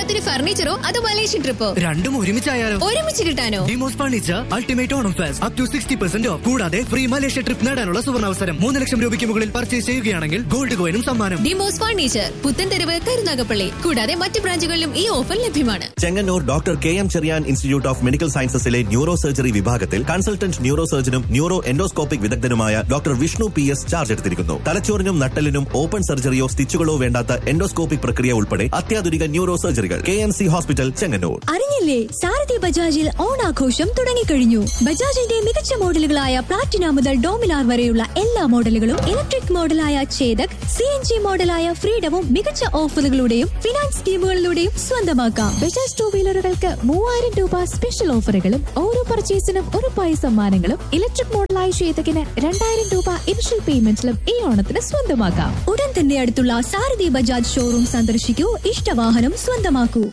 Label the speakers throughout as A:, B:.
A: ഓണത്തിന് ഫർണിച്ചറോ അതോ മലേഷ്യൻ ട്രിപ്പോ
B: രണ്ടും ഒരുമിച്ചായാലോ
A: ഒരുമിച്ച് കിട്ടാനോ
B: Demos furniture ultimate Onam fest up to sixty percent off കൂടാതെ ഫ്രീ മലേഷ്യ ട്രിപ്പ് നേടാനുള്ള സുവർണാവസരം മൂന്ന് ലക്ഷം രൂപയ്ക്ക് മുകളിൽ പർച്ചേസ് ചെയ്യുകയാണെങ്കിൽ ഗോൾഡ് കോയിനും സമ്മാനം
A: ഡിമോസ് ഫർണിച്ചർ പുത്തൻതെരുവ് കരുനാഗപ്പള്ളി കൂടാതെ മറ്റ് ബ്രാഞ്ചുകളിലും ഈ ഓഫർ ലഭ്യമാണ്
C: Chengannur doctor K M Cherian institute of medical സയൻസസിലെ ന്യൂറോ സർജറി വിഭാഗത്തിൽ കൺസൾട്ടന്റ് ന്യൂറോ സർജനും ന്യൂറോ എൻഡോസ്കോപ്പിക് വിദഗ്ധനുമായ doctor Vishnu P S charge എടുത്തിരിക്കുന്നു തലച്ചോറിനും നട്ടലിനും ഓപ്പൺ സർജറിയോ സ്റ്റിച്ചുകളോ വേണ്ടാത്ത എൻഡോസ്കോപ്പിക് പ്രക്രിയ ഉൾപ്പെടെ അത്യാധുനിക ന്യൂറോ സർജറികൾ K M C hospital Chengannur
D: അറിഞ്ഞില്ലേ സാരഥി ബജാജിൽ ഓണാഘോഷം തുടങ്ങിക്കഴിഞ്ഞു ബജാജിന്റെ മികച്ച മോഡലുകളായ പ്ലാറ്റിന മുതൽ ഡോമിനാർ വരെയുള്ള എല്ലാ മോഡലുകളും ഇലക്ട്രിക് മോഡലായ ചേതക് സി എൻ ജി മോഡലായ ഫ്രീഡവും മികച്ച ഓഫറുകളുടെയും ഫിനാൻസ് സ്കീമുകളിലൂടെയും സ്വന്തമാക്കാം ബജാജ് ടൂ വീലറുകൾക്ക് മൂവായിരം രൂപ സ്പെഷ്യൽ ഓഫറുകളും ഓരോ പർച്ചേസിനും ഉറപ്പായ സമ്മാനങ്ങളും ഇലക്ട്രിക് മോഡലായ ചേതകിന് രണ്ടായിരം രൂപ ഇനിഷ്യൽ പേയ്മെന്റിലും ഈ ഓണത്തിന് സ്വന്തമാക്കാം ഉടൻ തന്നെ അടുത്തുള്ള സാരഥി ബജാജ് ഷോറൂം സന്ദർശിക്കൂ ഇഷ്ടവാഹനം സ്വന്തമാക്കൂ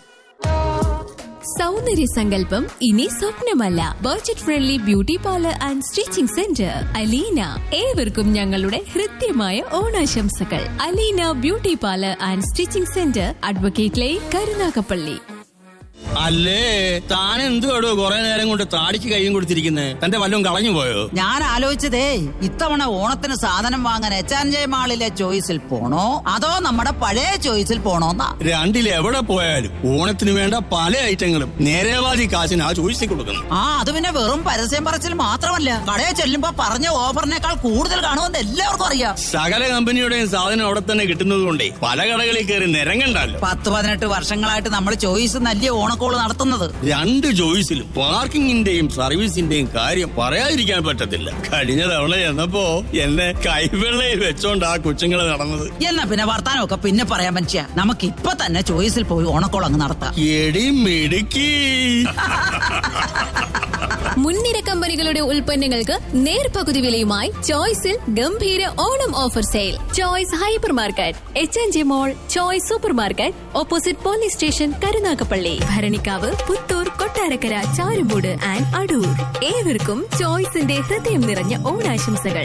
A: സൗന്ദര്യ സങ്കല്പം ഇനി സ്വപ്നമല്ല budget friendly beauty parlour and stitching centre Aleena ഏവർക്കും ഞങ്ങളുടെ ഹൃദ്യമായ ഓണാശംസകൾ Aleena beauty parlour and stitching centre advocate line Karunagappally
E: അല്ലേ താൻ എന്തുവാടോ കുറെ നേരം കൊണ്ട് താടിക്ക് കൈയും കൊടുത്തിരിക്കുന്നേ തന്റെ വല്ലതും കളഞ്ഞു പോയോ
F: ഞാൻ ആലോചിച്ചതേ ഇത്തവണ ഓണത്തിന് സാധനം വാങ്ങാൻ എച്ച് ആൻഡ് ജെ മാളിലെ ചോയ്സിൽ പോണോ അതോ നമ്മുടെ പഴയ ചോയ്സിൽ പോണോന്നാ
E: രണ്ടിൽ എവിടെ പോയാലും ഓണത്തിന് വേണ്ട പല ഐറ്റങ്ങളും നേരേവാദി കാശിന് ആ ചോദിച്ചു കൊടുക്കുന്നു
F: ആ അത് പിന്നെ വെറും പരസ്യം പറച്ചിൽ മാത്രമല്ല കടയിൽ ചെല്ലുമ്പോ പറഞ്ഞ ഓഫറിനേക്കാൾ കൂടുതൽ കാണുമെന്ന് എല്ലാവർക്കും അറിയാം
E: സകല കമ്പനിയുടെയും സാധനം അവിടെ തന്നെ കിട്ടുന്നത് കൊണ്ടേ പല കടകളിൽ കയറി നിരങ്ങണ്ടല്ലോ
F: പത്ത് പതിനെട്ട് വർഷങ്ങളായിട്ട് നമ്മൾ ചോയ്സ് നല്ല ഓണക്കോള് നടത്തുന്നത്
E: രണ്ട് ചോയ്സിലും പാർക്കിങ്ങിന്റെയും സർവീസിന്റെയും കാര്യം പറയാതിരിക്കാൻ പറ്റത്തില്ല കഴിഞ്ഞ തവണ ചെന്നപ്പോ എന്നെ കൈവെള്ളയിൽ വെച്ചോണ്ട് ആ കൊച്ചുങ്ങള് നടന്നത്
F: എന്നാ പിന്നെ വർത്താനമൊക്കെ പിന്നെ പറയാൻ പറ്റിയ നമുക്ക് ഇപ്പൊ തന്നെ ചോയ്സിൽ പോയി ഓണക്കോൾ അങ്ങ് നടത്താം
E: എടി മിടുക്കി
A: മുൻനിര കമ്പനികളുടെ ഉൽപ്പന്നങ്ങൾക്ക് നേർപകുതി വിലയുമായി ചോയ്സിൽ ഗംഭീര Onam offer sale choice hyper market H N G mall choice super market opposite police station Karunagappally Bharanikkavu Puthoor Kottarakkara Charummood and Adoor ഏവർക്കും ചോയ്സിന്റെ ഹൃദയം നിറഞ്ഞ ഓണാശംസകൾ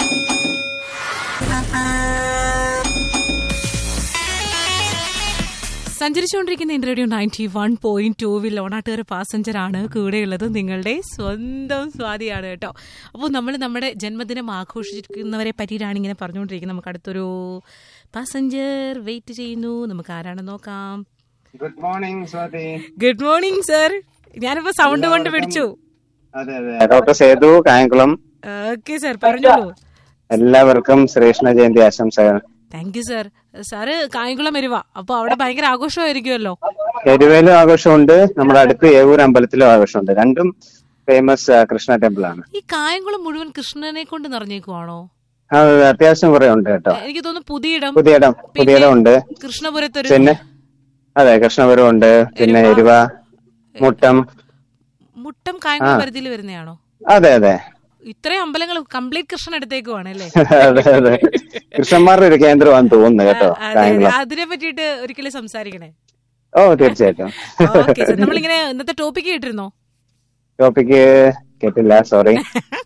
G: സഞ്ചരിച്ചുകൊണ്ടിരിക്കുന്ന India radio ninety one point ടൂവിൽ ഓണാട്ടുകാർ പാസഞ്ചർ ആണ് കൂടെയുള്ളത് നിങ്ങളുടെ സ്വന്തം സ്വാതിയാണ് കേട്ടോ അപ്പോൾ നമ്മൾ നമ്മുടെ ജന്മദിനം ആഘോഷിക്കുന്നവരെ പറ്റിയിട്ടാണ് ഇങ്ങനെ പറഞ്ഞുകൊണ്ടിരിക്കുന്നത് നമുക്ക് അടുത്തൊരു പാസഞ്ചർ വെയിറ്റ് ചെയ്യുന്നു നമുക്ക് ആരാണെന്ന് നോക്കാം
H: good morning Swathi
G: good morning sir ഞാനിപ്പോ സൗണ്ട് കൊണ്ട് പിടിച്ചു
H: അതെ അതെ doctor Sethu Kayamkulam
G: okay sir പറഞ്ഞോളൂ
H: എല്ലാവർക്കും ശ്രീകൃഷ്ണ ജയന്തി ആശംസകൾ
G: thank you sir sir Kayamkulam വരുക അപ്പൊ അവിടെ ഭയങ്കര ആഘോഷമായിരിക്കുമല്ലോ
H: എരുവേലും ആഘോഷമുണ്ട് നമ്മുടെ അടുത്ത് ഏവൂർ അമ്പലത്തിലും ആഘോഷമുണ്ട് രണ്ടും ഫേമസ് കൃഷ്ണ ടെമ്പിൾ ആണ്
G: ഈ കായംകുളം മുഴുവൻ കൃഷ്ണനെ കൊണ്ട് നിറഞ്ഞേക്കുവാണോ
H: അത് അത്യാവശ്യം കുറെ ഉണ്ട് കേട്ടോ
G: എനിക്ക് തോന്നുന്നു പുതിയിടം
H: പുതിയിടം പുതിയിടം ഉണ്ട്
G: കൃഷ്ണപുരത്തൊരു
H: പിന്നെ അതെ കൃഷ്ണപുരം ഉണ്ട് പിന്നെ എരുവ മുട്ടം
G: മുട്ടം കായംകുളം പരിധിയിൽ വരുന്നതാണോ
H: അതെ അതെ
G: ഇത്രയും അമ്പലങ്ങൾ കംപ്ലീറ്റ് കൃഷ്ണൻ എടുത്തേക്കുവാണ് അല്ലേ
H: അതെ അതെ കൃഷ്ണന്മാരുടെ ഒരു കേന്ദ്രമാണെന്ന് തോന്നുന്നു കേട്ടോ
G: അതെ, അതെ.
H: കായംകുളം
G: അതിനെ പറ്റിയിട്ട് ഒരിക്കലും സംസാരിക്കണേ
H: ഓ തീർച്ചയായിട്ടും
G: ഓക്കെ നമ്മളിങ്ങനെ ഇന്നത്തെ ടോപ്പിക്ക് കേട്ടിരുന്നോ
H: ടോപ്പിക്ക് കേട്ടില്ല സോറി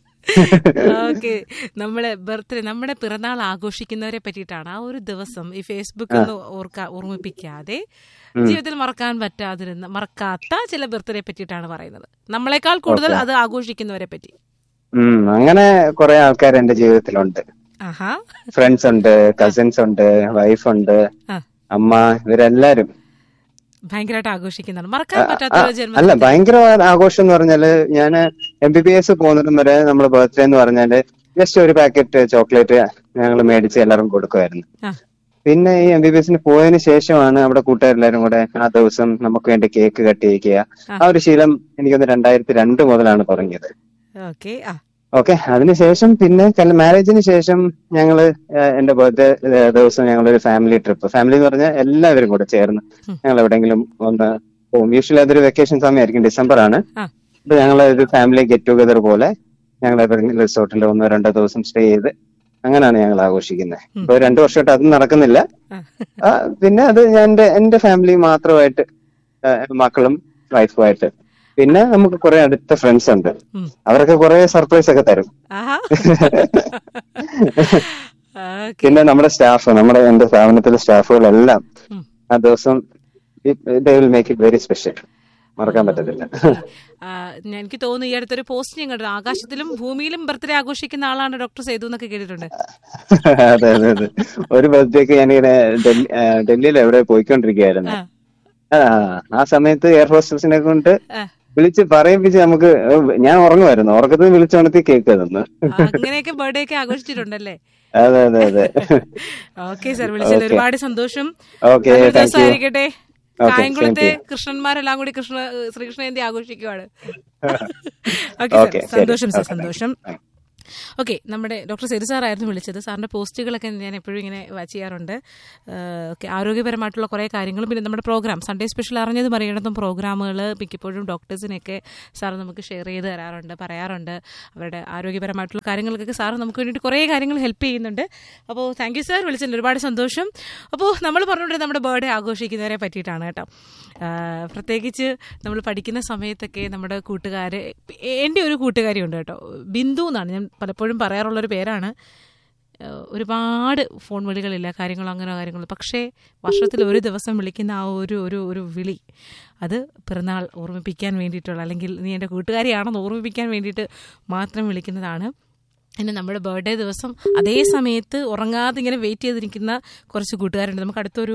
G: ഓക്കെ നമ്മള് ബർത്ത്ഡേ നമ്മുടെ പിറന്നാൾ ആഘോഷിക്കുന്നവരെ പറ്റിയിട്ടാണ് ആ ഒരു ദിവസം ഈ ഫേസ്ബുക്ക് ഒന്ന് ഓർക്കാ ഓർമ്മിപ്പിക്കാതെ ജീവിതത്തിൽ മറക്കാൻ പറ്റാതിരുന്ന മറക്കാത്ത ചില ബർത്ത്ഡേ പറ്റിയിട്ടാണ് പറയുന്നത് നമ്മളെക്കാൾ കൂടുതൽ അത് ആഘോഷിക്കുന്നവരെ പറ്റി
H: ഉം അങ്ങനെ കുറെ ആൾക്കാർ എന്റെ ജീവിതത്തിലുണ്ട്
G: ആഹാ
H: ഫ്രണ്ട്സ് ഉണ്ട് കസിൻസ് ഉണ്ട് വൈഫ് ഉണ്ട്
G: ആ.
H: അമ്മ ഇവരെല്ലാരും
G: ഭയങ്കരമായിട്ട് ആഘോഷിക്കുന്നതാണ് മറക്കാൻ
H: ആ,
G: പറ്റാത്ത ഒരു
H: അല്ല
G: ജന്മദിനം
H: ഭയങ്കര ആഘോഷം എന്ന് പറഞ്ഞാല് ഞാൻ എം ബി ബി എസ് പോകുന്നിടം വരെ നമ്മുടെ ബർത്ത്ഡേ എന്ന് പറഞ്ഞാല് ജസ്റ്റ് ഒരു പാക്കറ്റ് ചോക്ലേറ്റ് ഞങ്ങൾ മേടിച്ച് എല്ലാവർക്കും കൊടുക്കുമായിരുന്നു
G: ആ.
H: പിന്നെ ഈ എം ബി ബി എസിന് പോയതിന് ശേഷമാണ് അവിടെ കൂട്ടുകാരെല്ലാരും കൂടെ ആ ദിവസം നമുക്ക് വേണ്ടി കേക്ക് കട്ട് ചെയ്യിക്കുക ആ ഒരു ശീലം എനിക്കൊന്ന് രണ്ടായിരത്തി രണ്ട് മുതലാണ് തുടങ്ങിയത്
G: ഓക്കെ ആ
H: ഓക്കെ അതിനുശേഷം പിന്നെ മാരേജിന് ശേഷം ഞങ്ങള് ഏഹ്, എന്റെ ബർത്ത്ഡേ ദിവസം ഞങ്ങളൊരു ഫാമിലി ട്രിപ്പ് ഫാമിലി എന്ന് പറഞ്ഞാൽ എല്ലാവരും കൂടെ ചേർന്ന് ഞങ്ങൾ എവിടെയെങ്കിലും ഒന്ന് പോകും യൂഷ്വലി അതൊരു വെക്കേഷൻ സമയമായിരിക്കും ഡിസംബർ ആണ്
G: ആ.
H: അപ്പൊ ഞങ്ങൾ ഒരു ഫാമിലി ഗെറ്റ് ടുഗദർ പോലെ ഞങ്ങൾ എവിടെയെങ്കിലും റിസോർട്ടിൽ ഒന്നോ രണ്ടോ ദിവസം സ്റ്റേ ചെയ്ത് അങ്ങനെയാണ് ഞങ്ങൾ ആഘോഷിക്കുന്നത് ഇപ്പൊ രണ്ടു വർഷമായിട്ട് അതും നടക്കുന്നില്ല
G: ആ.
H: ആ, പിന്നെ അത് ഞാൻ എന്റെ എന്റെ ഫാമിലി മാത്രമായിട്ട് ആ, മക്കളും വൈഫുമായിട്ട് പിന്നെ നമുക്ക് കുറെ അടുത്ത ഫ്രണ്ട്സ് ഉണ്ട്
G: ഉം.
H: അവരൊക്കെ കുറെ സർപ്രൈസ് ഒക്കെ തരും
G: ആഹാ ഓക്കെ
H: പിന്നെ നമ്മുടെ സ്റ്റാഫ് നമ്മുടെ എന്റെ സ്ഥാപനത്തിലെ സ്റ്റാഫുകളെല്ലാം
G: ഉം.
H: ആ ദിവസം they will make it very special മറക്കാൻ പറ്റത്തില്ല
G: ആ, ഞാൻ- എനിക്ക് തോന്നുന്നു ഈ അടുത്തൊരു പോസ്റ്റ് ഞാൻ കണ്ടു ആകാശത്തിലും ഭൂമിയിലും ബർത്ത്ഡേ ആഘോഷിക്കുന്ന ആളാണ് ഡോക്ടർ സേതു എന്നൊക്കെ കേട്ടിട്ടുണ്ട്
H: അതെ അതെ അതെ ഒരു ബർത്ത്ഡേക്ക് ഞാനിങ്ങനെ ഡൽഹി ആ, ഡൽഹിയിൽ എവിടെ പോയിക്കൊണ്ടിരിക്കുകയായിരുന്നു
G: ആ.
H: ആ, ആ സമയത്ത് എയർ ഹോസ്റ്റസിനെ കൊണ്ട്
G: ആ.
H: വിളിച്ച് പറയിപ്പിച്ച് നമുക്ക് ഞാൻ ഉറങ്ങുമായിരുന്നു ഉറക്കത്തിൽ വിളിച്ചുണർത്തി കേക്ക് തന്നു
G: അങ്ങനെയൊക്കെ ബർത്ത്ഡേ ഒക്കെ ആഘോഷിച്ചിട്ടുണ്ടല്ലേ
H: അതെ അതെ അതെ
G: ഓക്കെ സാർ വിളിച്ചത്
H: Okay.
G: ഒരുപാട് സന്തോഷം
H: Okay,
G: നല്ലൊരു
H: thank you.
G: ദിവസമായിരിക്കട്ടെ
H: Okay,
G: കായംകുളത്തെ
H: same to you.
G: കൃഷ്ണന്മാരെല്ലാം കൂടി കൃഷ്ണ ശ്രീകൃഷ്ണ ജയന്തി ആഘോഷിക്കുവാണ്
H: Okay,
G: ഓക്കെ
H: ശരി.
G: സന്തോഷം സാർ
H: Okay,
G: സന്തോഷം
H: bye.
G: ഓക്കെ നമ്മുടെ ഡോക്ടർ സേതു സാറായിരുന്നു വിളിച്ചത് സാറിന്റെ പോസ്റ്റുകളൊക്കെ ഞാൻ എപ്പോഴും ഇങ്ങനെ വാച്ച് ചെയ്യാറുണ്ട് ഓക്കെ ആരോഗ്യപരമായിട്ടുള്ള കുറേ കാര്യങ്ങളും പിന്നെ നമ്മുടെ പ്രോഗ്രാം സൺഡേ സ്പെഷ്യൽ അറിഞ്ഞതും അറിയണതും പ്രോഗ്രാമുകൾ മിക്കപ്പോഴും ഡോക്ടേഴ്സിനെയൊക്കെ സാർ നമുക്ക് ഷെയർ ചെയ്ത് തരാറുണ്ട് പറയാറുണ്ട് അവരുടെ ആരോഗ്യപരമായിട്ടുള്ള കാര്യങ്ങൾക്കൊക്കെ സാർ നമുക്ക് വേണ്ടിയിട്ട് കുറേ കാര്യങ്ങൾ ഹെൽപ്പ് ചെയ്യുന്നുണ്ട് അപ്പോൾ താങ്ക് യു സാർ വിളിച്ചതിൽ ഒരുപാട് സന്തോഷം അപ്പോൾ നമ്മൾ പറഞ്ഞുകൊണ്ട് നമ്മുടെ ബർത്ത്ഡേ ആഘോഷിക്കുന്നവരെ പറ്റിയിട്ടാണ് കേട്ടോ ആ, പ്രത്യേകിച്ച് നമ്മൾ പഠിക്കുന്ന സമയത്തൊക്കെ നമ്മുടെ കൂട്ടുകാർ എൻ്റെ ഒരു കൂട്ടുകാരി ഉണ്ട് കേട്ടോ ബിന്ദു എന്നാണ് ഞാൻ പലപ്പോഴും പറയാറുള്ളൊരു പേരാണ് ഏഹ് ഒരുപാട് ഫോൺ വിളികളില്ല കാര്യങ്ങളോ അങ്ങനെ കാര്യങ്ങളോ പക്ഷേ വർഷത്തിൽ ഒരു ദിവസം വിളിക്കുന്ന ആ ഒരു ഒരു ഒരു വിളി അത് പിറന്നാൾ ഓർമ്മിപ്പിക്കാൻ വേണ്ടിയിട്ടുള്ള അല്ലെങ്കിൽ നീ എൻ്റെ കൂട്ടുകാരിയാണെന്ന് ഓർമ്മിപ്പിക്കാൻ വേണ്ടിയിട്ട് മാത്രം വിളിക്കുന്നതാണ് പിന്നെ നമ്മുടെ ബർത്ത്ഡേ ദിവസം അതേ സമയത്ത് ഉറങ്ങാതെ ഇങ്ങനെ വെയിറ്റ് ചെയ്തിരിക്കുന്ന കുറച്ച് കൂട്ടുകാരുണ്ട് നമുക്ക് അടുത്തൊരു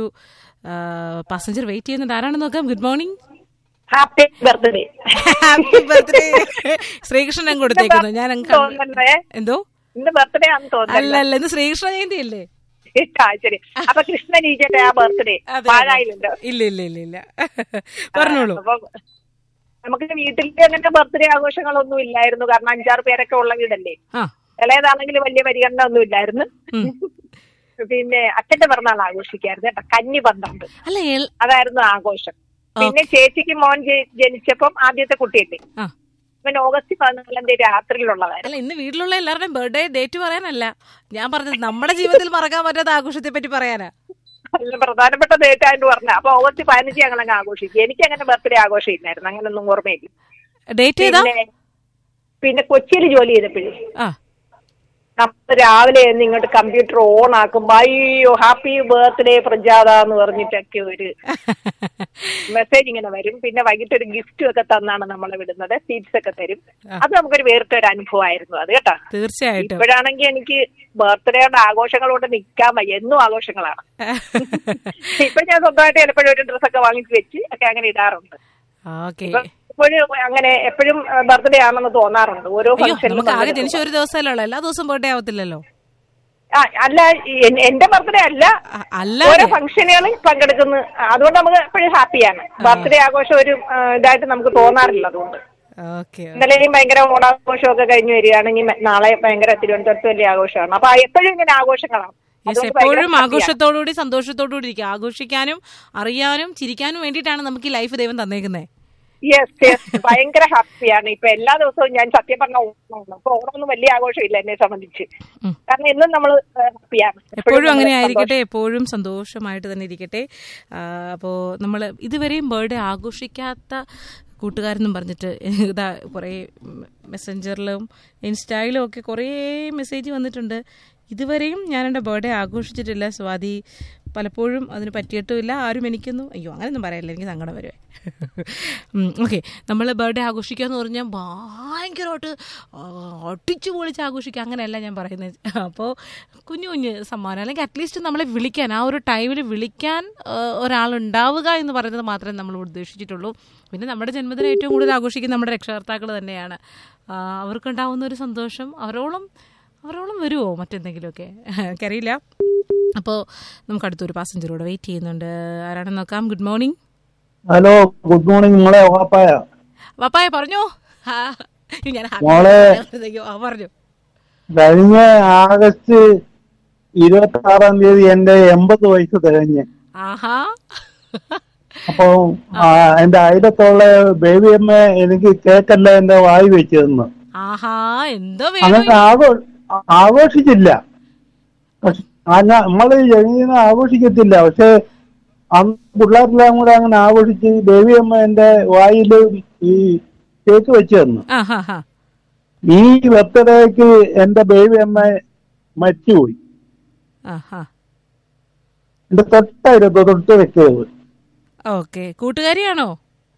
G: പാസഞ്ചർ വെയിറ്റ് ചെയ്യുന്നുണ്ട് ആരാണെന്ന് നോക്കാം good morning
I: happy birthday
G: happy birthday Sreekrishnan അങ്ങ് കൊടുത്തേക്കുന്നു ഞാൻ അങ്ങ് കണ്ടു.
I: തോന്നല്ലേ
G: എന്തോ
I: ഇന്ന് ബർത്ത്ഡേ ആണെന്ന്
G: അല്ല
I: തോന്നുന്നല്ലോ
G: അല്ല ഇന്ന് ശ്രീകൃഷ്ണ ജയന്തി അല്ലേ
I: ആ ശരി അപ്പൊ കൃഷ്ണൻ ഈച്ചട്ടെ ആ ബർത്ത്ഡേ
G: അതെ, അതെ.
I: പാഴായില്ലല്ലോ
G: ഇല്ല ഇല്ല ഇല്ല ഇല്ല പറഞ്ഞോളൂ
I: അപ്പൊ നമുക്ക് വീട്ടിൽ അങ്ങനെ ബർത്ത്ഡേ ആഘോഷങ്ങളൊന്നും ഇല്ലായിരുന്നു കാരണം അഞ്ചാറ് പേരൊക്കെ ഉള്ള വീടല്ലേ
G: ആ
I: ഇളയതാണെങ്കിൽ വലിയ പരിഗണന ഒന്നും ഇല്ലായിരുന്നു
G: ഉം.
I: പിന്നെ അച്ഛന്റെ പിറന്നാൾ ആഘോഷിക്കായിരുന്നു കേട്ടോ കന്നി പന്ത്രണ്ട്
G: അല്ല എൽ-
I: അതായിരുന്നു ആഘോഷം പിന്നെ ചേച്ചിക്ക് മോൻ ജെ- ജനിച്ചപ്പം ആദ്യത്തെ കുട്ടിയല്ലേ
G: ആ
I: ഇവൻ ഓഗസ്റ്റ് പതിനാലാം തീയതി രാത്രിയിലുള്ളതായിരുന്നു
G: അല്ല ഇന്ന് വീട്ടിലുള്ള എല്ലാവരുടെയും ബർത്ത്ഡേ ഡേറ്റ് പറയാനല്ല ഞാൻ പറഞ്ഞത് നമ്മുടെ ജീവിതത്തിൽ മറക്കാൻ പറ്റാത്ത ആഘോഷത്തെ പറ്റി പറയാനാ
I: നല്ല പ്രധാനപ്പെട്ട ഡേറ്റ് ആയിട്ട് പറഞ്ഞ അപ്പൊ ഓഗസ്റ്റ് പതിനഞ്ച് ഞങ്ങൾ അങ്ങ് ആഘോഷിക്കും എനിക്ക് അങ്ങനെ ബർത്ത്ഡേ ആഘോഷം ഇല്ലായിരുന്നു അങ്ങനൊന്നും ഓർമ്മയില്ല
G: ഡേറ്റ് ഏതാ
I: പിന്നെ പിന്നെ കൊച്ചിയിൽ ജോലി ചെയ്തപ്പോഴേ
G: ആ
I: നമ്മൾ രാവിലെ ചെന്ന് ഇങ്ങോട്ട് കമ്പ്യൂട്ടർ ഓൺ ആക്കുമ്പോ അയ്യോ ഹാപ്പി ബർത്ത്ഡേ പ്രജാത എന്ന് പറഞ്ഞിട്ടൊക്കെ ഒരു മെസ്സേജ് ഇങ്ങനെ വരും പിന്നെ വൈകിട്ട് ഒരു ഗിഫ്റ്റും ഒക്കെ തന്നാണ് നമ്മളെ വിടുന്നത് സ്വീറ്റ്സ് ഒക്കെ തരും അത് നമുക്കൊരു വേറിട്ട ഒരു അനുഭവമായിരുന്നു അത് കേട്ടോ
G: തീർച്ചയായിട്ടും
I: ഇപ്പോഴാണെങ്കിൽ എനിക്ക് ബർത്ത്ഡേയുടെ ആഘോഷങ്ങളോട് നിൽക്കാൻ വയ്യ എന്നും ആഘോഷങ്ങളാണ് ഇപ്പൊ ഞാൻ സ്വന്തമായിട്ട് ചിലപ്പോഴും ഒരു ഡ്രസ്സൊക്കെ വാങ്ങിച്ച് വെച്ച് ഒക്കെ അങ്ങനെ ഇടാറുണ്ട്
G: ഓക്കെ
I: ഇപ്പൊ ഇപ്പോഴും അങ്ങനെ എപ്പോഴും ബർത്ത്ഡേ ആണെന്ന് തോന്നാറുണ്ട് ഓരോ
G: അയ്യോ നമുക്ക് ആകെ
I: ഫംഗ്ഷനിലും
G: ജനിച്ച ഒരു ദിവസമല്ലേ ഉള്ളൂ എല്ലാ ദിവസവും ബർത്ത്ഡേ ആവത്തില്ലല്ലോ
I: ആ അല്ല ഈ എൻ- എന്റെ ബർത്ത്ഡേ അല്ല
G: അ- അല്ല
I: ഓരോ ഫംഗ്ഷനുകളിൽ പങ്കെടുക്കുന്നു അതുകൊണ്ട് നമുക്ക് എപ്പോഴും ഹാപ്പിയാണ് ബർത്ത്ഡേ ആഘോഷം ഒരു ആ, ഇതായിട്ട് നമുക്ക് തോന്നാറില്ല അതുകൊണ്ട്
G: ഓക്കെ
I: ഇന്നലെയും ഭയങ്കര ഓണാഘോഷമൊക്കെ കഴിഞ്ഞു വരികയാണെങ്കിൽ മെ- നാളെ ഭയങ്കര തിരുവനന്തപുരത്ത് വലിയ ആഘോഷമാണ് അപ്പൊ എപ്പോഴും ഇങ്ങനെ ആഘോഷങ്ങളാണ്
G: യെസ്
I: അതുകൊണ്ട് ഭയങ്കര
G: എപ്പോഴും
I: happy ആണ്.
G: ആഘോഷത്തോടുകൂടി സന്തോഷത്തോടുകൂടി ഇരിക്കുക ആഘോഷിക്കാനും അറിയാനും ചിരിക്കാനും വേണ്ടിയിട്ടാണ് നമുക്ക് ഈ ലൈഫ് ദൈവം തന്നേക്കുന്നത്
I: യെസ് യെസ് ഭയങ്കര ഹാപ്പിയാണ് ഇപ്പൊ എല്ലാ ദിവസവും ഞാൻ സത്യം പറഞ്ഞ ഓണമാണ് അപ്പൊ ഓണമൊന്നും വലിയ ആഘോഷമില്ല എന്നെ സംബന്ധിച്ച്
G: ഉം.
I: കാരണം എന്നും നമ്മൾ ഹാപ്പിയാണ്
G: എപ്പോഴും അങ്ങനെ
I: നമ്മള്
G: ആയിരിക്കട്ടെ എപ്പോഴും സന്തോഷമായിട്ട് തന്നെ ഇരിക്കട്ടെ അപ്പോൾ നമ്മൾ ഇതുവരെയും ബർത്ത്ഡേ ആഘോഷിക്കാത്ത കൂട്ടുകാരെന്നും പറഞ്ഞിട്ട് ഇതാ കുറേ മെസ്സഞ്ചറിലും ഇൻസ്റ്റയിലും ഒക്കെ കുറേ മെസ്സേജ് വന്നിട്ടുണ്ട് ഇതുവരെയും ഞാൻ എൻ്റെ ബർത്ത്ഡേ ആഘോഷിച്ചിട്ടില്ല സ്വാതി പലപ്പോഴും അതിന് പറ്റിയിട്ടുമില്ല ആരും എനിക്കൊന്നും അയ്യോ അങ്ങനെയൊന്നും പറയല്ല എനിക്ക് സങ്കടം വരുവേ ഓക്കെ നമ്മൾ ബർത്ത്ഡേ ആഘോഷിക്കുക എന്ന് പറഞ്ഞാൽ ഭയങ്കരമായിട്ട് ഒട്ടിച്ചു പൊളിച്ച് ആഘോഷിക്കുക അങ്ങനെയല്ല ഞാൻ പറയുന്നത് അപ്പോൾ കുഞ്ഞു കുഞ്ഞ് സമ്മാനം അല്ലെങ്കിൽ അറ്റ്ലീസ്റ്റ് നമ്മളെ വിളിക്കാൻ ആ ഒരു ടൈമിൽ വിളിക്കാൻ ആ, ഒരാളുണ്ടാവുക എന്ന് പറയുന്നത് മാത്രമേ നമ്മൾ ഉദ്ദേശിച്ചിട്ടുള്ളൂ പിന്നെ നമ്മുടെ ജന്മദിനം ഏറ്റവും കൂടുതൽ ആഘോഷിക്കുന്ന നമ്മുടെ രക്ഷകർത്താക്കൾ തന്നെയാണ് ആ, അവർക്കുണ്ടാവുന്ന ഒരു സന്തോഷം അവരോളം അവരോളം വരുമോ മറ്റെന്തെങ്കിലുമൊക്കെ എനിക്കറിയില്ല അപ്പോൾ നമുക്ക് അടുത്തൊരു പാസഞ്ചർ കൂടെ വെയിറ്റ് ചെയ്യുന്നുണ്ട് ആരാണെന്ന് നോക്കാം good morning
J: hello good morning മോളെ വാപ്പായ
G: പപ്പായ പറഞ്ഞോ ആ, ഞാൻ happy
J: മോളെ.
G: ആയപ്പോഴത്തേക്കും, ആ പറഞ്ഞു
J: കഴിഞ്ഞ ആഗസ്റ്റ് ഇരുപത്തി ആറാം തീയതി എന്റെ എൺപത് വയസ്സ് തികഞ്ഞ്
G: ആഹാ
J: അപ്പൊ ആ, എന്റെ അയലത്തുള്ള ബേബി അമ്മ എനിക്ക് കേക്കല്ല എന്റെ വായി വെച്ച് തന്നു
G: ആഹാ എന്തോ
J: അങ്ങനെ
G: വേണം
J: ആഘോ ആഘോഷിച്ചില്ല പക്ഷെ നമ്മള് ജനീന ആഘോഷിക്കത്തില്ല പക്ഷെ അന്ന് പിള്ളേരെല്ലാം കൂടെ അങ്ങനെ ആഘോഷിച്ച് ബേബി അമ്മ എന്റെ വായില് ഈ കേക്ക് വെച്ച് തന്നു
G: ആഹാ ഹാ
J: ഈ ബർത്ത്ഡേക്ക് എന്റെ ബേബി അമ്മ മരിച്ചുപോയി
G: ആഹാ
J: എന്റെ തൊട്ടടുത്ത് തൊട്ട് വെക്കരുത്
G: ഓക്കെ കൂട്ടുകാരിയാണോ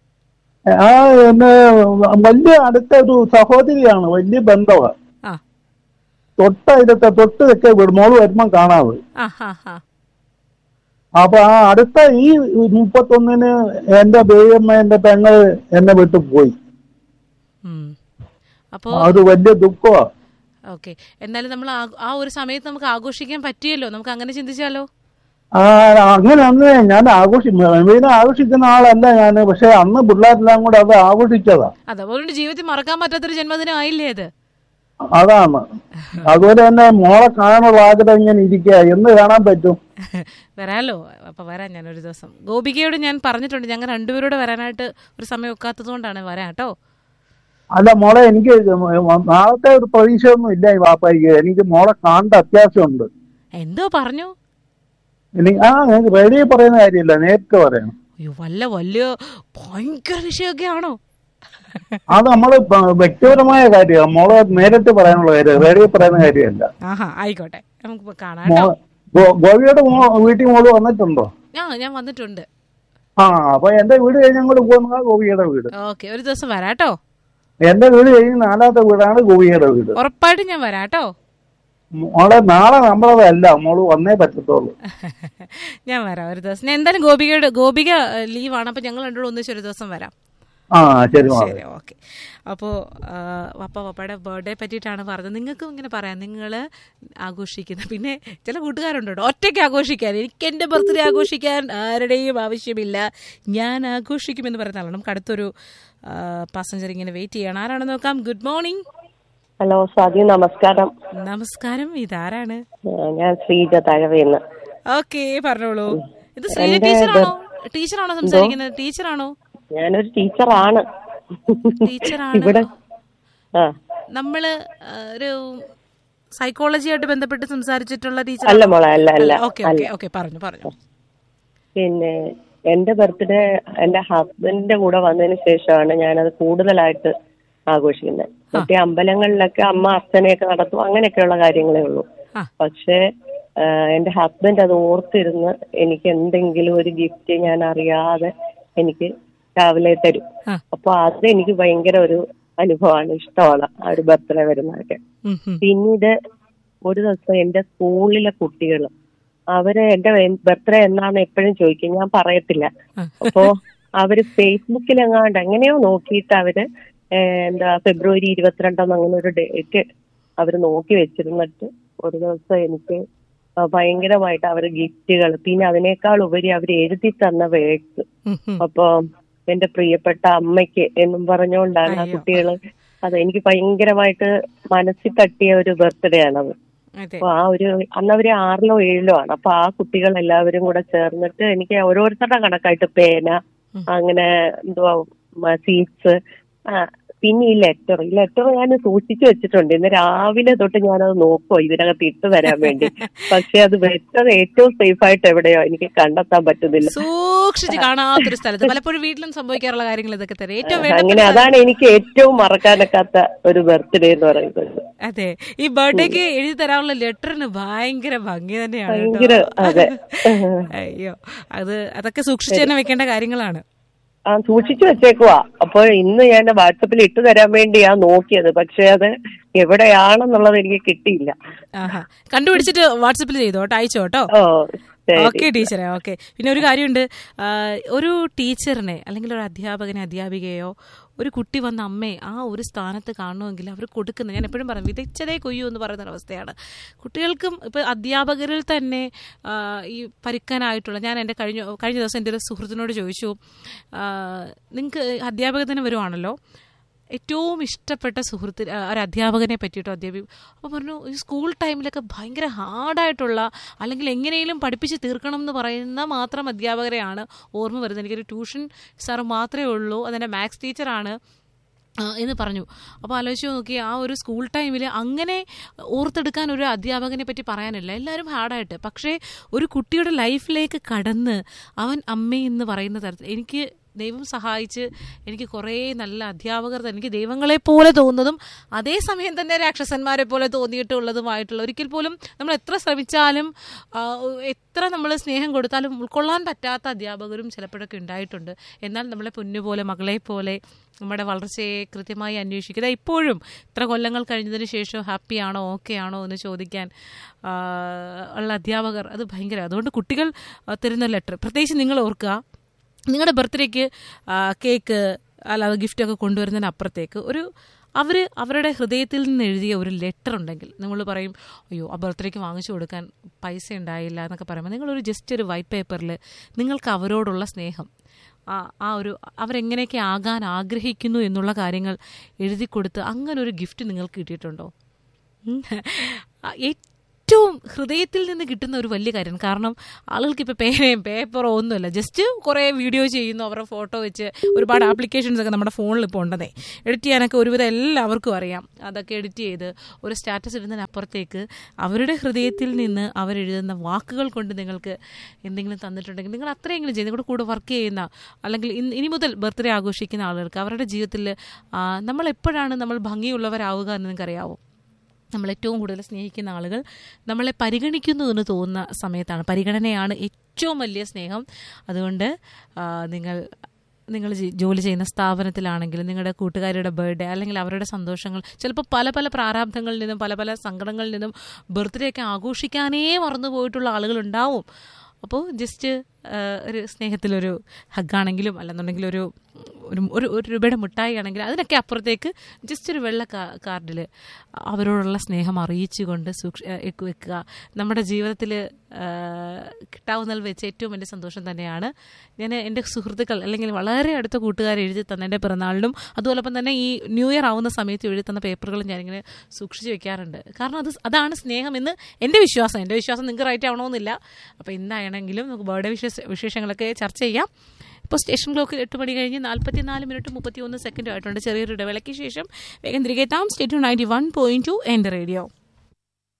J: ആ എന്നെ വലിയ അടുത്ത ഒരു സഹോദരിയാണ് വലിയ ബന്ധമാണ്
G: ആ
J: തൊട്ട ഇതൊക്കെ തൊട്ട് ഒക്കെ വീട് മോള് വരുമ്പം കാണാതെ
G: ആ ഹാ ഹാ
J: അപ്പൊ ആ അടുത്ത ഈ മുപ്പത്തൊന്നിന് എന്റെ ബേയമ്മ എന്റെ പെങ്ങള് എന്നെ വിട്ടു പോയി
G: ഉം. അപ്പോ
J: അത് വലിയ ദുഃഖമാ
G: ഓക്കെ എന്നാലും നമ്മൾ ആ- ആ ഒരു സമയത്ത് നമുക്ക് ആഘോഷിക്കാൻ പറ്റിയല്ലോ നമുക്ക് അങ്ങനെ ചിന്തിച്ചാലോ
J: ആ അങ്ങനെ അന്ന് ഞാൻ ആഘോഷി മെയിനെ ആഘോഷിക്കുന്ന ആളല്ല ഞാൻ പക്ഷെ അന്ന് പിള്ളേരെല്ലാം കൂടെ അത് ആഘോഷിച്ചതാ
G: അതുപോലെ ജീവിതത്തിൽ മറക്കാൻ പറ്റാത്തൊരു ജന്മദിനം ആയില്ലേ അത്
J: അതാണ് അതുപോലെ തന്നെ മോളെ കാണാനുള്ള ആഗ്രഹം ഇങ്ങനെ ഇരിക്കുക എന്ന് കാണാൻ പറ്റും
G: വരാലോ അപ്പൊ വരാം ഞാൻ ഒരു ദിവസം ഗോപികയോട് ഞാൻ പറഞ്ഞിട്ടുണ്ട് ഞങ്ങൾ രണ്ടുപേരോട് വരാനായിട്ട് ഒരു സമയം ഒക്കാത്തത് കൊണ്ടാണ് വരാം കേട്ടോ
J: അല്ല മോളെ എനിക്ക് നാളത്തെ ഒരു പ്രതീക്ഷയൊന്നും ഇല്ല ഈ വാപ്പായിക്ക് എനിക്ക് മോളെ കാണേണ്ട അത്യാവശ്യമുണ്ട്
G: എന്തോ പറഞ്ഞു
J: എനിക്ക് ആ എനിക്ക് റേഡിയോ പറയുന്ന കാര്യമില്ല നേരിട്ട് പറയണം
G: അയ്യോ വല്ല വലിയ ഭയങ്കര വിഷയമൊക്കെ ആണോ
J: അത് നമ്മള് പ- വ്യക്തിപരമായ കാര്യമാണ് മോളെ നേരിട്ട് പറയാനുള്ള കാര്യം റേഡിയോ പറയുന്ന കാര്യമല്ല
G: ആഹാ ആയിക്കോട്ടെ നമുക്ക് കാണാം കേട്ടോ
J: മോ- ഗോ- ഗോപിയുടെ മോ വീട്ടിൽ മോള് വന്നിട്ടുണ്ടോ
G: ആ ഞാൻ വന്നിട്ടുണ്ട്
J: ആ അപ്പൊ എന്റെ വീട് കഴിഞ്ഞ് അങ്ങോട്ട് പോകുന്നതാ ഗോപിയുടെ വീട്
G: ഓക്കെ ഒരു ദിവസം വരാം കേട്ടോ
J: എന്റെ വീട് കഴിഞ്ഞ് നാലാമത്തെ വീടാണ് ഗോപിയുടെ വീട്
G: ഉറപ്പായിട്ടും ഞാൻ വരാം കേട്ടോ
J: മോളെ നാളെ നമ്മളതല്ല മോള് വന്നേ പറ്റത്തുള്ളൂ
G: ഞാൻ വരാം ഒരു ദിവസം ഞാൻ എന്തായാലും ഗോപികയുടെ ഗോപിക ലീവാണ് അപ്പൊ ഞങ്ങൾ രണ്ടുകൂടെ ഒന്നിച്ച് ഒരു ദിവസം വരാം
J: ആ ശരി മോളെ
G: ശരി ഓക്കെ അപ്പോൾ പപ്പ പപ്പയുടെ ബർത്ത്ഡേ പറ്റിയിട്ടാണ് പറഞ്ഞത് നിങ്ങൾക്കും ഇങ്ങനെ പറയാം നിങ്ങൾ ആഘോഷിക്കുന്ന പിന്നെ ചില കൂട്ടുകാരുണ്ട് കേട്ടോ ഒറ്റയ്ക്ക് ആഘോഷിക്കാൻ എനിക്ക് എൻ്റെ ബർത്ത്ഡേ ആഘോഷിക്കാൻ ആരുടെയും ആവശ്യമില്ല ഞാൻ ആഘോഷിക്കുമെന്ന് പറയുന്ന ആളാണ് നമുക്ക് അടുത്തൊരു പാസഞ്ചർ ഇങ്ങനെ വെയിറ്റ് ചെയ്യണം ആരാണെന്ന് നോക്കാം ഗുഡ് മോർണിംഗ്
K: ഹലോ സ്വാതി നമസ്കാരം
G: നമസ്കാരം ഇതാരാണ്
K: ആ, ഞാൻ ശ്രീജ തഴവേന്ന്
G: ഓക്കെ പറഞ്ഞോളൂ ഇത് ശ്രീജ
K: എൻ്റെ
G: ടീച്ചറാണോ ടീച്ചറാണോ സംസാരിക്കുന്നത് ടീച്ചറാണോ
K: ഞാനൊരു ടീച്ചറാണ്
G: ടീച്ചറാണ്
K: ഇവിടെ ആ
G: നമ്മള് ആ, ഒരു സൈക്കോളജി ആയിട്ട് ബന്ധപ്പെട്ട് സംസാരിച്ചിട്ടുള്ള ടീച്ചർ
K: അല്ല മോളെ, അല്ല, അല്ല,
G: ഓക്കെ ഓക്കെ
K: അല്ല.
G: ഓക്കെ പറഞ്ഞു പറഞ്ഞു
K: പിന്നെ എന്റെ ബർത്ത്ഡേ എന്റെ ഹസ്ബൻഡിന്റെ കൂടെ വന്നതിന് ശേഷമാണ് ഞാനത് കൂടുതലായിട്ട് ആഘോഷിക്കുന്നത് മറ്റേ അമ്പലങ്ങളിലൊക്കെ അമ്മ അർച്ചനയൊക്കെ നടത്തും അങ്ങനെയൊക്കെയുള്ള കാര്യങ്ങളേ ഉള്ളൂ
G: ആ.
K: പക്ഷേ ആ, എന്റെ ഹസ്ബൻഡ് അത് ഓർത്തിരുന്ന് എനിക്ക് എന്തെങ്കിലും ഒരു ഗിഫ്റ്റ് ഞാൻ അറിയാതെ എനിക്ക് രാവിലെ തരും
G: ആ.
K: അപ്പൊ അത് എനിക്ക് ഭയങ്കര ഒരു അനുഭവമാണ് ഇഷ്ടമാണ് ആ ഒരു ബർത്ത്ഡേ വരുന്നതൊക്കെ
G: ഉം, ഉം.
K: പിന്നീട് ഒരു ദിവസം എന്റെ സ്കൂളിലെ കുട്ടികൾ അവര് എന്റെ ബർത്ത്ഡേ എന്നാന്ന് എപ്പോഴും ചോദിക്കും ഞാൻ പറയത്തില്ല അപ്പോ അവര് ഫേസ്ബുക്കിൽ എങ്ങാണ്ട് എങ്ങനെയോ നോക്കിയിട്ട് അവര് ഏഹ് എന്താ ഫെബ്രുവരി ഇരുപത്തിരണ്ടെന്ന് അങ്ങനെ ഒരു ഡേറ്റ് അവര് നോക്കി വെച്ചിരുന്നിട്ട് ഒരു ദിവസം എനിക്ക് ആ ഭയങ്കരമായിട്ട് അവര് ഗിഫ്റ്റുകൾ പിന്നെ അതിനേക്കാൾ ഉപരി അവർ എഴുതി തന്ന വേഴ്സ്
G: ഉം, ഉം.
K: അപ്പൊ എന്റെ പ്രിയപ്പെട്ട അമ്മയ്ക്ക് എന്നും പറഞ്ഞുകൊണ്ടാണ് ആ
G: അയ്യോ.
K: കുട്ടികള് അത് എനിക്ക് ഭയങ്കരമായിട്ട് മനസ്സിൽ തട്ടിയ ഒരു ബർത്ത്ഡേ ആണത്
G: അതെ
K: അപ്പൊ ആ ഒരു അന്ന് അവര് ആറിലോ ഏഴിലോ ആണ് അപ്പൊ ആ കുട്ടികൾ എല്ലാവരും കൂടെ ചേർന്നിട്ട് എനിക്ക് ഓരോരുത്തരുടെ കണക്കായിട്ട് പേന അങ്ങനെ എന്തുവാ സീറ്റ്സ് പിന്നെ ഈ ലെറ്റർ ഈ ലെറ്റർ ഞാൻ സൂക്ഷിച്ചു വെച്ചിട്ടുണ്ട് ഇന്ന് രാവിലെ തൊട്ട് ഞാനത് നോക്കുമോ ഇതിനകത്ത് ഇട്ട് തരാൻ വേണ്ടി പക്ഷെ അത് വെച്ചത് ഏറ്റവും സേഫ് ആയിട്ട് എവിടെയോ എനിക്ക് കണ്ടെത്താൻ പറ്റുന്നില്ല
G: സൂക്ഷിച്ച് കാണാത്തൊരു സ്ഥലത്ത് പലപ്പോഴും വീട്ടിലും സംഭവിക്കാറുള്ള കാര്യങ്ങൾ ഇതൊക്കെ തരാം ഏറ്റവും വേണ്ടപ്പെട്ട
K: അങ്ങനെ അതാണ് എനിക്ക് ഏറ്റവും മറക്കാനൊക്കാത്ത ഒരു ബർത്ത്ഡേ എന്ന് പറയുന്നത്
G: അതെ ഈ ബർത്ത്ഡേക്ക് എഴുതി തരാനുള്ള ലെറ്ററിന് ഭയങ്കര ഭംഗി തന്നെയാണ്
K: ഭയങ്കര,
G: കേട്ടോ.
K: അതെ.
G: അയ്യോ അത് അതൊക്കെ സൂക്ഷിച്ചു തന്നെ വെക്കേണ്ട കാര്യങ്ങളാണ്
K: ആ സൂക്ഷിച്ചു വെച്ചേക്കുവാ അപ്പോൾ ഇന്ന് ഞാൻ വാട്സപ്പിൽ ഇട്ടു തരാൻ വേണ്ടിയാ നോക്കിയത് പക്ഷെ അത് എവിടെയാണെന്നുള്ളത് എനിക്ക് കിട്ടിയില്ല
G: ആഹാ കണ്ടുപിടിച്ചിട്ട് വാട്സപ്പിൽ ചെയ്തോ കേട്ടോ അയച്ചോ കേട്ടോ
K: ഓ ശരി.
G: ഓക്കെ ടീച്ചറെ ഓക്കെ പിന്നെ ഒരു കാര്യമുണ്ട് ആ, ഒരു ടീച്ചറിനെ അല്ലെങ്കിൽ ഒരു അധ്യാപകനെ അധ്യാപികയോ ഒരു കുട്ടി വന്ന അമ്മയെ ആ ഒരു സ്ഥാനത്ത് കാണണമെങ്കിൽ അവർ കൊടുക്കുന്ന ഞാൻ എപ്പോഴും പറയും വിതച്ചതേ കൊയ്യൂ എന്ന് പറയുന്ന ഒരു അവസ്ഥയാണ് കുട്ടികൾക്കും ഇപ്പോൾ അധ്യാപകരിൽ തന്നെ ആ, ഈ പരുക്കാനായിട്ടുള്ള ഞാൻ എൻ്റെ കഴിഞ്ഞ കഴിഞ്ഞ ദിവസം എൻ്റെ ഒരു സുഹൃത്തിനോട് ചോദിച്ചു നിങ്ങൾക്ക് അധ്യാപക ദിനം വരുവാണല്ലോ ഏറ്റവും ഇഷ്ടപ്പെട്ട സുഹൃത്ത് ആ, ഒരു അധ്യാപകനെ പറ്റിയിട്ടോ അധ്യാപിക അപ്പോൾ പറഞ്ഞു ഈ സ്കൂൾ ടൈമിലൊക്കെ ഭയങ്കര ഹാർഡായിട്ടുള്ള അല്ലെങ്കിൽ എങ്ങനെയും പഠിപ്പിച്ച് തീർക്കണം എന്ന് പറയുന്ന മാത്രം അധ്യാപകരെയാണ് ഓർമ്മ വരുന്നത് എനിക്കൊരു ട്യൂഷൻ സാർ മാത്രമേ ഉള്ളൂ അതെൻ്റെ മാത്സ് ടീച്ചറാണ് ആ, എന്ന് പറഞ്ഞു അപ്പോൾ ആലോചിച്ച് നോക്കി ആ ഒരു സ്കൂൾ ടൈമിൽ അങ്ങനെ ഓർത്തെടുക്കാൻ ഒരു അധ്യാപകനെ പറ്റി പറയാനില്ല എല്ലാവരും ഹാർഡായിട്ട് പക്ഷേ ഒരു കുട്ടിയുടെ ലൈഫിലേക്ക് കടന്ന് അവൻ അമ്മ എന്ന് പറയുന്ന തരത്തിൽ എനിക്ക് ദൈവം സഹായിച്ച് എനിക്ക് കുറേ നല്ല അധ്യാപകർ തന്നെ- എനിക്ക് ദൈവങ്ങളെ പോലെ തോന്നുന്നതും അതേസമയം തന്നെ രാക്ഷസന്മാരെ പോലെ തോന്നിയിട്ടുള്ളതുമായിട്ടുള്ള ഒരിക്കൽ പോലും നമ്മൾ എത്ര ശ്രമിച്ചാലും ആ, എത്ര നമ്മൾ സ്നേഹം കൊടുത്താലും ഉൾക്കൊള്ളാൻ പറ്റാത്ത അധ്യാപകരും ചിലപ്പോഴൊക്കെ ഉണ്ടായിട്ടുണ്ട് എന്നാൽ നമ്മളെ പൊന്നുപോലെ മകളെ പോലെ നമ്മുടെ വളർച്ചയെ കൃത്യമായി അന്വേഷിക്കുക ഇപ്പോഴും ഇത്ര കൊല്ലങ്ങൾ കഴിഞ്ഞതിന് ശേഷം ഹാപ്പിയാണോ ഓക്കെ ആണോ എന്ന് ചോദിക്കാൻ ആ, ഉള്ള അധ്യാപകർ അത് ഭയങ്കര അതുകൊണ്ട് കുട്ടികൾ ആ, തരുന്ന ലെറ്റർ പ്രത്യേകിച്ച് നിങ്ങൾ ഓർക്കുക നിങ്ങളുടെ ബർത്ത്ഡേക്ക് കേക്ക് അല്ലാതെ ഗിഫ്റ്റൊക്കെ കൊണ്ടുവരുന്നതിന് അപ്പുറത്തേക്ക് ഒരു അവർ അവരുടെ ഹൃദയത്തിൽ നിന്ന് എഴുതിയ ഒരു ലെറ്റർ ഉണ്ടെങ്കിൽ നമ്മൾ പറയും അയ്യോ ആ ബർത്ത്ഡേക്ക് വാങ്ങിച്ചു കൊടുക്കാൻ പൈസ ഉണ്ടായില്ല എന്നൊക്കെ പറയുമ്പോൾ നിങ്ങളൊരു ജസ്റ്റ് ഒരു വൈറ്റ് പേപ്പറിൽ നിങ്ങൾക്ക് അവരോടുള്ള സ്നേഹം ആ ആ ഒരു അവരെങ്ങനെയൊക്കെ ആകാൻ ആഗ്രഹിക്കുന്നു എന്നുള്ള കാര്യങ്ങൾ എഴുതി കൊടുത്ത് അങ്ങനെ ഒരു ഗിഫ്റ്റ് നിങ്ങൾക്ക് കിട്ടിയിട്ടുണ്ടോ ഉം. ആ, ഏറ്റവും ഹൃദയത്തിൽ നിന്ന് കിട്ടുന്ന ഒരു വലിയ കാര്യം കാരണം ആളുകൾക്ക് ഇപ്പോൾ പേനയും പേപ്പറോ ഒന്നുമില്ല ജസ്റ്റ് കുറേ വീഡിയോ ചെയ്യുന്നു അവരുടെ ഫോട്ടോ വെച്ച് ഒരുപാട് ആപ്ലിക്കേഷൻസ് ഒക്കെ നമ്മുടെ ഫോണിൽ ഇപ്പോൾ ഉണ്ടെന്നേ എഡിറ്റ് ചെയ്യാനൊക്കെ ഒരുവിധം എല്ലാവർക്കും അറിയാം അതൊക്കെ എഡിറ്റ് ചെയ്ത് ഒരു സ്റ്റാറ്റസ് ഇടുന്നതിനപ്പുറത്തേക്ക് അവരുടെ ഹൃദയത്തിൽ നിന്ന് അവരെഴുതുന്ന വാക്കുകൾ കൊണ്ട് നിങ്ങൾക്ക് എന്തെങ്കിലും തന്നിട്ടുണ്ടെങ്കിൽ നിങ്ങൾ അത്രയെങ്കിലും ചെയ്ത് നിങ്ങളുടെ കൂടെ വർക്ക് ചെയ്യുന്ന അല്ലെങ്കിൽ ഇന്ന് ഇനി മുതൽ ബർത്ത്ഡേ ആഘോഷിക്കുന്ന ആളുകൾക്ക് അവരുടെ ജീവിതത്തിൽ ആ, നമ്മൾ എപ്പോഴാണ് നമ്മൾ ഭംഗിയുള്ളവരാവുക എന്ന് നിങ്ങൾക്കറിയാവോ നമ്മൾ ഏറ്റവും കൂടുതൽ സ്നേഹിക്കുന്ന ആളുകൾ നമ്മളെ പരിഗണിക്കുന്നു എന്ന് തോന്നുന്ന സമയത്താണ് പരിഗണനയാണ് ഏറ്റവും വലിയ സ്നേഹം അതുകൊണ്ട് ആ, നിങ്ങൾ നിങ്ങൾ ജി- ജോലി ചെയ്യുന്ന സ്ഥാപനത്തിലാണെങ്കിലും നിങ്ങളുടെ കൂട്ടുകാരുടെ ബർത്ത്ഡേ അല്ലെങ്കിൽ അവരുടെ സന്തോഷങ്ങൾ ചിലപ്പോൾ പല പല പ്രാരാബ്ധങ്ങളിൽ നിന്നും പല പല സങ്കടങ്ങളിൽ നിന്നും ബർത്ത്ഡേ ഒക്കെ ആഘോഷിക്കാനേ മറന്നു പോയിട്ടുള്ള ആളുകളുണ്ടാവും അപ്പോൾ ജസ്റ്റ് ഒരു സ്നേഹത്തിലൊരു ഹഗ്ഗാണെങ്കിലും അല്ലെന്നുണ്ടെങ്കിൽ ഒരു ഒരു ഒരു ഒരു രൂപയുടെ മിഠായി ആണെങ്കിൽ അതിനൊക്കെ അപ്പുറത്തേക്ക് ജസ്റ്റ് ഒരു വെള്ള കാർഡിൽ അവരോടുള്ള സ്നേഹം അറിയിച്ചുകൊണ്ട് സൂക്ഷ ഏ, വെക്കുക നമ്മുടെ ജീവിതത്തിൽ കിട്ടാവുന്നതിൽ വെച്ച് ഏറ്റവും വലിയ സന്തോഷം തന്നെയാണ് ഞാൻ എൻ്റെ സുഹൃത്തുക്കൾ അല്ലെങ്കിൽ വളരെ അടുത്ത കൂട്ടുകാർ എഴുതി തന്ന എൻ്റെ പിറന്നാളിനും അതുപോലൊപ്പം തന്നെ ഈ ന്യൂ ഇയർ ആവുന്ന സമയത്ത് എഴുതി തന്ന പേപ്പറുകളും ഞാനിങ്ങനെ സൂക്ഷിച്ച് വെക്കാറുണ്ട് കാരണം അത് അതാണ് സ്നേഹമെന്ന് എൻ്റെ വിശ്വാസം എൻ്റെ വിശ്വാസം നിങ്ങൾക്ക് റൈറ്റ് ആവണമെന്നില്ല അപ്പോൾ എന്താണെങ്കിലും നമുക്ക് ബർത്ത്ഡേ വിശേഷ വിശേഷങ്ങളൊക്കെ ചർച്ച ചെയ്യാം ഇപ്പോൾ സ്റ്റേഷൻ ക്ലോക്കിൽ എട്ട് മണി കഴിഞ്ഞ് നാൽപ്പത്തിനാല് മിനിറ്റ് മുപ്പത്തി ഒന്ന് സെക്കൻഡും ആയിട്ടുണ്ട് ചെറിയൊരു ഇടവേളയ്ക്ക് ശേഷം വേഗം തിരികെ എത്താം state ninety one point two എൻ്റെ റേഡിയോ